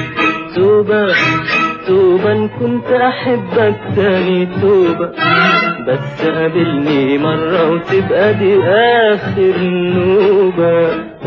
توبة توبة إن كنت أحبك تاني توبة بس قابلني مرة وتبقى دي آخر نوبة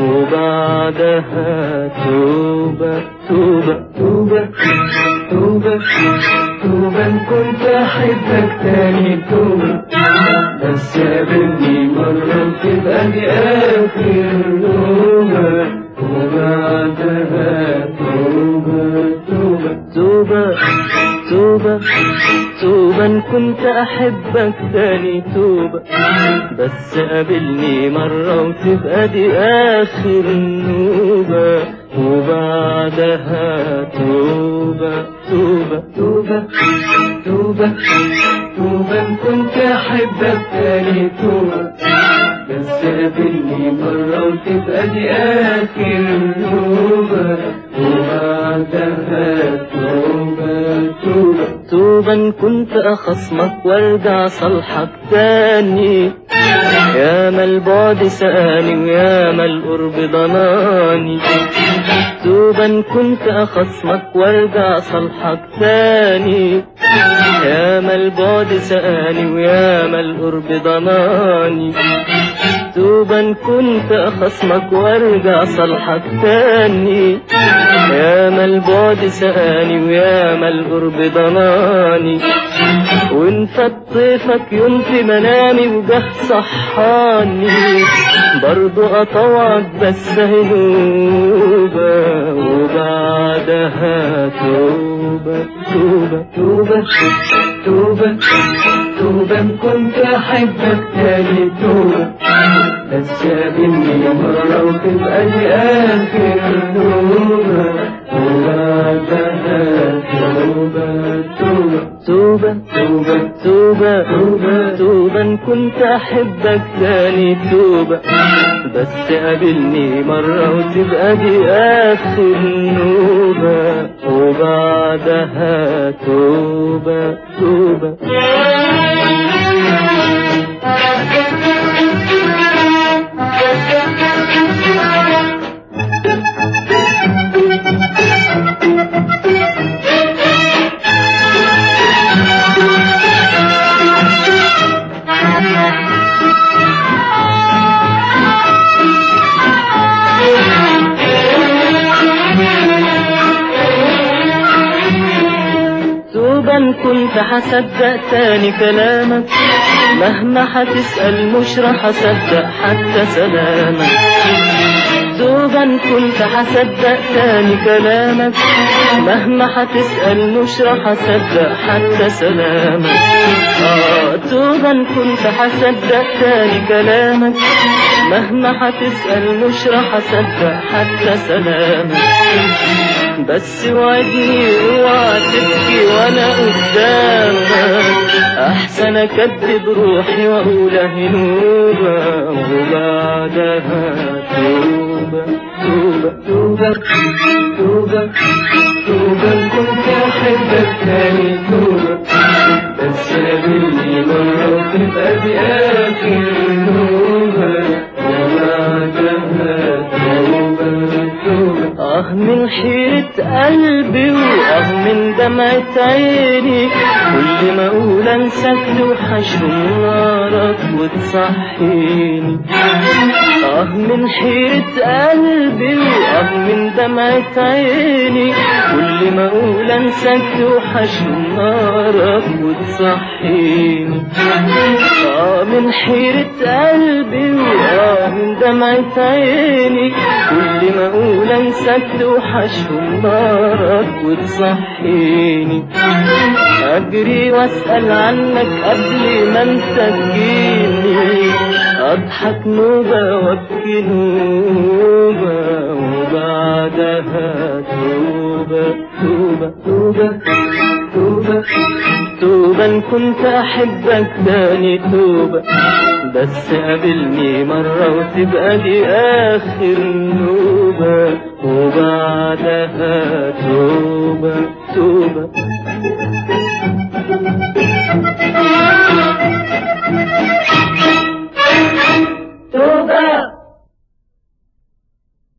وبعدها توبة توبة توبة توبة توبة إن كنت أحبك تاني توبة بس قابلني مرة وتبقى دي آخر نوبة وبعدها توبة توبة توبة توبة توبة إن كنت أحبك تاني توبة بس قابلني مرة وتبقى دي آخر نوبة وبعدها توبة توبة توبة توبة توبة إن كنت أحبك تاني توبة بس قابلني مرة وتبقى دي آخر نوبة وبعدها توبة توبة توبة إن كنت أخصمك وارجع صالحك تاني يا ما البعد سقاني ويا ما القرب ضناني توبة إن كنت أخصمك وارجع صالحك تاني يا ما البعد سقاني ويا ما القرب ضناني توبة إن كنت أخصمك وارجع صالحك تاني يا ما البعد سقاني ويا ما القرب ضناني وإن فات طيفك يوم في منامي وجه صحاني برضو أطوعك بس هنوبة وبعدها توبة توبة توبة توبة توبة إن كنت أحبك تاني توبة بس قابلني مرة وتبقى دي آخر نوبة وبعدها توبة توبة توبة توبة توبة توبة توبة إن كنت أحبك تاني توبة بس قابلني مرة وتبقى دي آخر نوبة وبعدها توبة توبة توبة إن كنت هصدق تاني كلامك مهما هتسأل مش راح أصدق حتى سلامك توبة إن كنت هصدق تاني كلامك مهما هتسأل مش راح أصدق حتى سلامك آه توبة إن كنت هصدق تاني كلامك مهما هتسأل مش راح أصدق حتى سلامك بس وعدني اوعى تبكي وانا قدامك احسن اكذب روحي واقول هنوبة وبعدها توبة توبة توبة توبة توبة إن كنت احبك تاني توبة بس قابلني مرة وتبقى دي اخر نوبة وبعدها توبة توبة اه من حيرة قلبي واه من دمعة عيني كل ما اقول انساك توحشهم نارك وتصحيني اه من حيرة قلبي واه من دمعة عيني كل ما اقول انساك توحشهم نارك وتصحيني اه من حيرة قلبي واه من دمعة عيني كل ما اقول انساك توحشهم نارك وتصحيني اجري واسأل عنك قبل ما انت تجيني اضحك نوبة وابكي نوبة وبعدها توبة توبة توبة توبة توبة إن كنت أحبك تاني توبة بس قابلني مرة وتبقى دي آخر نوبة